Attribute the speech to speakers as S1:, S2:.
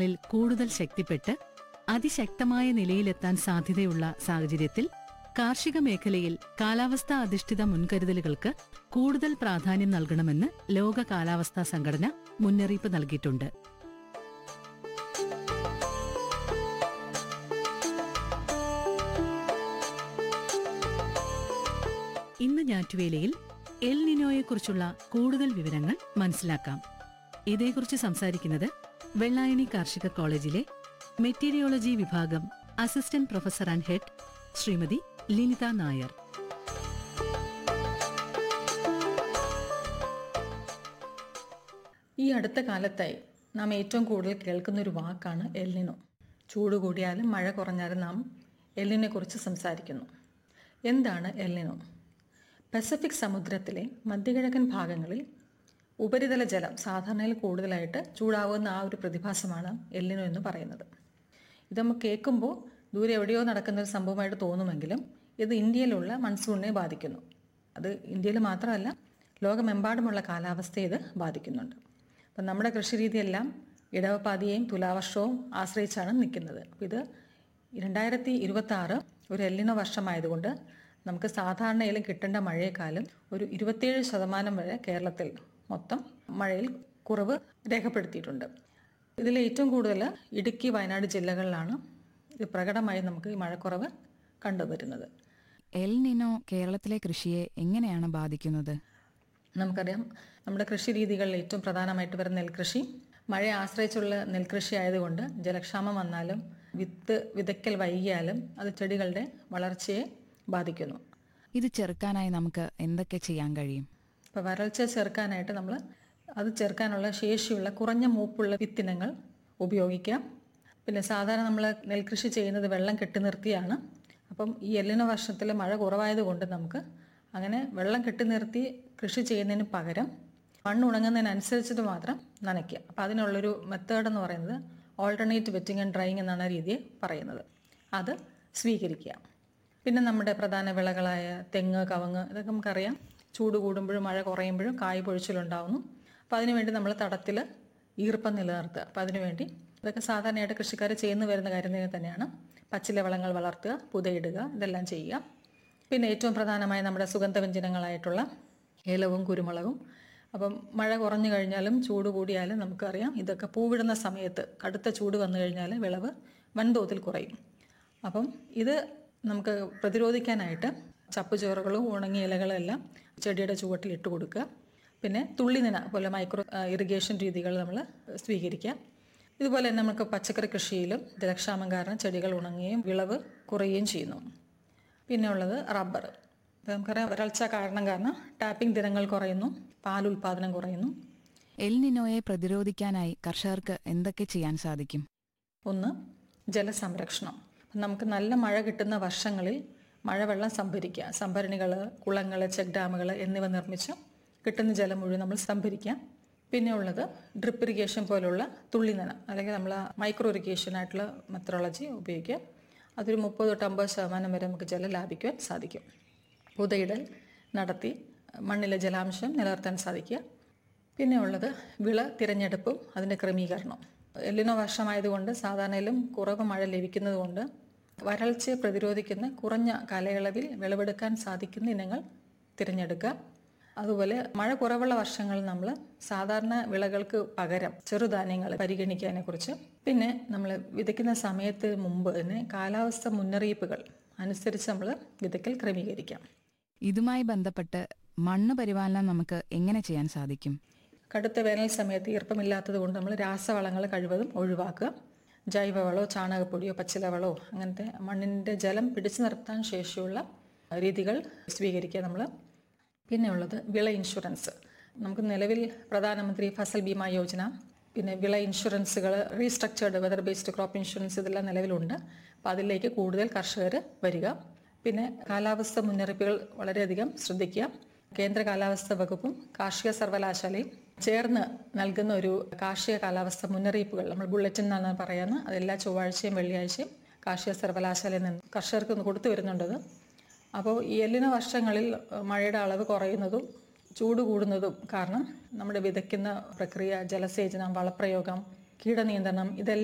S1: ദിവസങ്ങളിൽ കൂടുതൽ ശക്തിപ്പെട്ട് അതിശക്തമായ നിലയിലെത്താൻ സാധ്യതയുള്ള സാഹചര്യത്തിൽ കാർഷിക മേഖലയിൽ കാലാവസ്ഥാ അധിഷ്ഠിത മുൻകരുതലുകൾക്ക് കൂടുതൽ പ്രാധാന്യം നൽകണമെന്ന് ലോക കാലാവസ്ഥാ സംഘടന മുന്നറിയിപ്പ് നൽകിയിട്ടുണ്ട് ഇന്ന് ഞാറ്റുവേലയിൽ എൽ നിനോയെക്കുറിച്ചുള്ള കൂടുതൽ വിവരങ്ങൾ മനസ്സിലാക്കാം ഇതേക്കുറിച്ച് സംസാരിക്കുന്നത് വെള്ളായണി കാർഷിക കോളേജിലെ മെറ്റീരിയോളജി വിഭാഗം assistant professor and head Srimathi Linitha Nair
S2: ഈ അടുത്ത കാലത്തായി നാം ഏറ്റവും കൂടുതൽ കേൾക്കുന്ന ഒരു വാക്കാണ് എല്ലിനോ ചൂട് കൂടിയാലും മഴ കുറഞ്ഞാലും നാം എല്ലിനെ കുറിച്ച് സംസാരിക്കുന്നു എന്താണ് എല്ലിനോ പസഫിക് സമുദ്രത്തിലെ മധ്യകിഴക്കൻ ഭാഗങ്ങളിൽ ഉപരിതല ജലം സാധാരണയിൽ കൂടുതലായിട്ട് ചൂടാവുന്ന ആ ഒരു പ്രതിഭാസമാണ് എല്ലിനോ എന്ന് പറയുന്നത് ഇത് നമുക്ക് കേൾക്കുമ്പോൾ ദൂരെ എവിടെയോ നടക്കുന്ന ഒരു സംഭവമായിട്ട് തോന്നുമെങ്കിലും ഇത് ഇന്ത്യയിലുള്ള മൺസൂണിനെ ബാധിക്കുന്നു അത് ഇന്ത്യയിൽ മാത്രമല്ല ലോകമെമ്പാടുമുള്ള കാലാവസ്ഥയെ ഇത് ബാധിക്കുന്നുണ്ട് അപ്പം നമ്മുടെ കൃഷിരീതിയെല്ലാം ഇടവപ്പാതിയെയും തുലാവർഷവും ആശ്രയിച്ചാണ് നിൽക്കുന്നത് അപ്പോൾ ഇത് രണ്ടായിരത്തി ഇരുപത്തി ആറ് ഒരു എല്ലിനോ വർഷമായതുകൊണ്ട് നമുക്ക് സാധാരണയിലും കിട്ടേണ്ട മഴയെക്കാളും ഒരു ഇരുപത്തിയേഴ് ശതമാനം വരെ കേരളത്തിൽ മൊത്തം മഴയിൽ കുറവ് രേഖപ്പെടുത്തിയിട്ടുണ്ട് ഇതിൽ ഏറ്റവും കൂടുതൽ ഇടുക്കി വയനാട് ജില്ലകളിലാണ് ഇത് പ്രകടമായി നമുക്ക് ഈ മഴക്കുറവ് കണ്ടുവരുന്നത്
S3: എൽ നിനോ കേരളത്തിലെ കൃഷിയെ എങ്ങനെയാണ് ബാധിക്കുന്നത്
S2: നമുക്കറിയാം നമ്മുടെ കൃഷി രീതികളിൽ ഏറ്റവും പ്രധാനമായിട്ട് വരുന്ന നെൽകൃഷി മഴയെ ആശ്രയിച്ചുള്ള നെൽകൃഷി ആയതുകൊണ്ട് ജലക്ഷാമം വന്നാലും വിത്ത് വിതയ്ക്കൽ വൈകിയാലും അത് ചെടികളുടെ വളർച്ചയെ ബാധിക്കുന്നു
S3: ഇത് ചെറുക്കാനായി നമുക്ക് എന്തൊക്കെ ചെയ്യാൻ കഴിയും
S2: ഇപ്പോൾ വരൾച്ച ചെറുക്കാനായിട്ട് നമ്മൾ അത് ചെറുക്കാനുള്ള ശേഷിയുള്ള കുറഞ്ഞ മൂപ്പുള്ള വിത്തിനങ്ങൾ ഉപയോഗിക്കാം പിന്നെ സാധാരണ നമ്മൾ നെൽകൃഷി ചെയ്യുന്നത് വെള്ളം കെട്ടി നിർത്തിയാണ് അപ്പം ഈ എല്ലിന വർഷത്തിൽ മഴ കുറവായതുകൊണ്ട് നമുക്ക് അങ്ങനെ വെള്ളം കെട്ടി നിർത്തി കൃഷി ചെയ്യുന്നതിന് പകരം മണ്ണ് ഉണങ്ങുന്നതിനനുസരിച്ചിട്ട് മാത്രം നനയ്ക്കുക അപ്പം അതിനുള്ളൊരു മെത്തേഡ് എന്ന് പറയുന്നത് ഓൾട്ടർനേറ്റ് വെറ്റിംഗ് ആൻഡ് ഡ്രൈയിങ് എന്നാണ് ആ രീതിയെ പറയുന്നത് അത് സ്വീകരിക്കുക പിന്നെ നമ്മുടെ പ്രധാന വിളകളായ തെങ്ങ് കവുങ്ങ് ഇതൊക്കെ നമുക്കറിയാം ചൂട് കൂടുമ്പോഴും മഴ കുറയുമ്പോഴും കായ് പൊഴിച്ചിലുണ്ടാവുന്നു അപ്പോൾ അതിനുവേണ്ടി നമ്മൾ തടത്തിൽ ഈർപ്പം നിലനിർത്തുക അപ്പോൾ അതിനുവേണ്ടി ഇതൊക്കെ സാധാരണയായിട്ട് കൃഷിക്കാർ ചെയ്യുന്നു വരുന്ന കാര്യം തന്നെ തന്നെയാണ് പച്ചില വളങ്ങൾ വളർത്തുക പുതയിടുക ഇതെല്ലാം ചെയ്യുക പിന്നെ ഏറ്റവും പ്രധാനമായ നമ്മുടെ സുഗന്ധവ്യഞ്ജനങ്ങളായിട്ടുള്ള ഏലവും കുരുമുളകും അപ്പം മഴ കുറഞ്ഞു കഴിഞ്ഞാലും ചൂട് കൂടിയാലും നമുക്കറിയാം ഇതൊക്കെ പൂവിടുന്ന സമയത്ത് കടുത്ത ചൂട് വന്നു കഴിഞ്ഞാൽ വിളവ് വൻതോതിൽ കുറയും അപ്പം ഇത് നമുക്ക് പ്രതിരോധിക്കാനായിട്ട് ചപ്പുചോറുകളും ഉണങ്ങിയ ഇലകളും എല്ലാം ചെടിയുടെ ചുവട്ടിൽ ഇട്ട് കൊടുക്കുക പിന്നെ തുള്ളിനന പോലെ മൈക്രോ ഇറിഗേഷൻ രീതികൾ നമ്മൾ സ്വീകരിക്കുക ഇതുപോലെ തന്നെ നമുക്ക് പച്ചക്കറി കൃഷിയിലും ജലക്ഷാമം കാരണം ചെടികൾ ഉണങ്ങുകയും വിളവ് കുറയുകയും ചെയ്യുന്നു പിന്നെ ഉള്ളത് റബ്ബർ ഇപ്പം നമുക്കറിയാം വരൾച്ച കാരണം കാരണം ടാപ്പിംഗ് ദിനങ്ങൾ കുറയുന്നു പാൽ ഉൽപാദനം കുറയുന്നു
S3: എൽ നിനോയെ പ്രതിരോധിക്കാനായി കർഷകർക്ക് എന്തൊക്കെ ചെയ്യാൻ സാധിക്കും
S2: ഒന്ന് ജലസംരക്ഷണം നമുക്ക് നല്ല മഴ കിട്ടുന്ന വർഷങ്ങളിൽ മഴവെള്ളം സംഭരിക്കുക സംഭരണികൾ കുളങ്ങൾ ചെക്ക് ഡാമുകൾ എന്നിവ നിർമ്മിച്ച് കിട്ടുന്ന ജലം മുഴുവൻ നമ്മൾ സംഭരിക്കാം പിന്നെ ഉള്ളത് ഡ്രിപ്പ് ഇറിഗേഷൻ പോലുള്ള തുള്ളിനന അല്ലെങ്കിൽ നമ്മൾ മൈക്രോ ഇറിഗേഷൻ ആയിട്ടുള്ള മെത്തഡോളജി ഉപയോഗിക്കുക അതൊരു മുപ്പത് തൊട്ട് അമ്പത് ശതമാനം വരെ നമുക്ക് ജലം ലാഭിക്കുവാൻ സാധിക്കും പുതയിടൽ നടത്തി മണ്ണിലെ ജലാംശം നിലനിർത്താൻ സാധിക്കുക പിന്നെ ഉള്ളത് വിള തിരഞ്ഞെടുപ്പും അതിൻ്റെ ക്രമീകരണം എല്ലിനോ വർഷമായതുകൊണ്ട് സാധാരണയിലും കുറവ് മഴ ലഭിക്കുന്നതുകൊണ്ട് വരൾച്ചയെ പ്രതിരോധിക്കുന്ന കുറഞ്ഞ കാലയളവിൽ വിളവെടുക്കാൻ സാധിക്കുന്ന ഇനങ്ങൾ തിരഞ്ഞെടുക്കുക അതുപോലെ മഴ കുറവുള്ള വർഷങ്ങളിൽ നമ്മൾ സാധാരണ വിളകൾക്ക് പകരം ചെറുധാന്യങ്ങൾ പരിഗണിക്കാനെ കുറിച്ച് പിന്നെ നമ്മൾ വിതയ്ക്കുന്ന സമയത്ത് മുമ്പ് തന്നെ കാലാവസ്ഥ മുന്നറിയിപ്പുകൾ അനുസരിച്ച് നമ്മൾ വിതയ്ക്കൽ ക്രമീകരിക്കാം
S3: ഇതുമായി ബന്ധപ്പെട്ട് മണ്ണ് പരിപാലനം നമുക്ക് എങ്ങനെ ചെയ്യാൻ സാധിക്കും
S2: കടുത്ത വേനൽ സമയത്ത് ഈർപ്പമില്ലാത്തത് കൊണ്ട് നമ്മൾ രാസവളങ്ങൾ കഴിവതും ഒഴിവാക്കുക ജൈവവളമോ ചാണകപ്പൊടിയോ പച്ചിലവളമോ അങ്ങനത്തെ മണ്ണിൻ്റെ ജലം പിടിച്ചു നിർത്താൻ ശേഷിയുള്ള രീതികൾ സ്വീകരിക്കുക നമ്മൾ പിന്നെ ഉള്ളത് വിള ഇൻഷുറൻസ് നമുക്ക് നിലവിൽ പ്രധാനമന്ത്രി ഫസൽ ബീമ യോജന പിന്നെ വിള ഇൻഷുറൻസുകൾ restructured weather based crop insurance ഇതെല്ലാം നിലവിലുണ്ട് അപ്പോൾ അതിലേക്ക് കൂടുതൽ കർഷകർ വരിക പിന്നെ കാലാവസ്ഥ മുന്നറിയിപ്പുകൾ വളരെയധികം ശ്രദ്ധിക്കുക കേന്ദ്ര കാലാവസ്ഥ വകുപ്പും കാർഷിക സർവകലാശാലയും ചേർന്ന് നൽകുന്ന ഒരു കാർഷിക കാലാവസ്ഥ മുന്നറിയിപ്പുകൾ നമ്മൾ ബുള്ളറ്റിൻ എന്നാണ് പറയുന്നത് അത് എല്ലാ ചൊവ്വാഴ്ചയും വെള്ളിയാഴ്ചയും കാർഷിക സർവകലാശാലയിൽ നിന്ന് കർഷകർക്ക് ഒന്ന് കൊടുത്തു വരുന്നുണ്ടത് അപ്പോൾ ഈ എല്ലിന വർഷങ്ങളിൽ മഴയുടെ അളവ് കുറയുന്നതും ചൂട് കൂടുന്നതും കാരണം നമ്മുടെ വിതയ്ക്കുന്ന പ്രക്രിയ ജലസേചനം വളപ്രയോഗം കീടനിയന്ത്രണം ഇതെല്ലാം